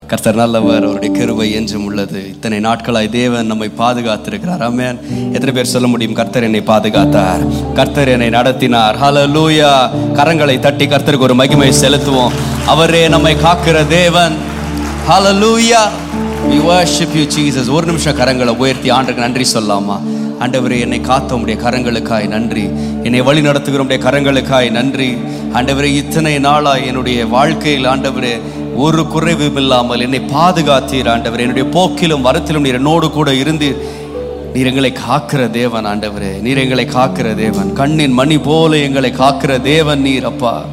கர்த்தர் நல்லவர் அவருடைய கிருபை என்றும் உள்ளது இத்தனை நாட்களாய் தேவன் நம்மை பாதுகாத்திருக்கிறார் ஆமென் எத்தனை பேர் சொல்ல முடியும் கர்த்தர் என்னை பாதுகாத்தார் கர்த்தர் என்னை நடத்தினார் ஹalleluya கரங்களை தட்டி கர்த்தருக்கு ஒரு மகிமை செலுத்துவோம் அவரே நம்மை காக்கிற தேவன் ஹalleluya we worship you jesus ஒரு நிமிஷம் கரங்களை உயர்த்தி ஆண்டுக்கு நன்றி சொல்லாமா ஆண்டவரே என்னை காத்த உடைய கரங்களுக்காய் நன்றி என்னை வழி நடத்துகிற உடைய கரங்களுக்காய் நன்றி ஆண்டவரே இத்தனை நாளாய் என்னுடைய வாழ்க்கையில் ஆண்டவரே ஒரு குறைவும் இல்லாமல் என்னை பாதுகாத்தீர் ஆண்டவரே என்னுடைய போக்கிலும் வரத்திலும் நீர் என்னோடு கூட இருந்து நீர் எங்களை காக்கிற தேவன் ஆண்டவரே நீர் எங்களை காக்கிற தேவன் கண்ணின் மணி போல எங்களை காக்கிற தேவன் நீர் அப்பா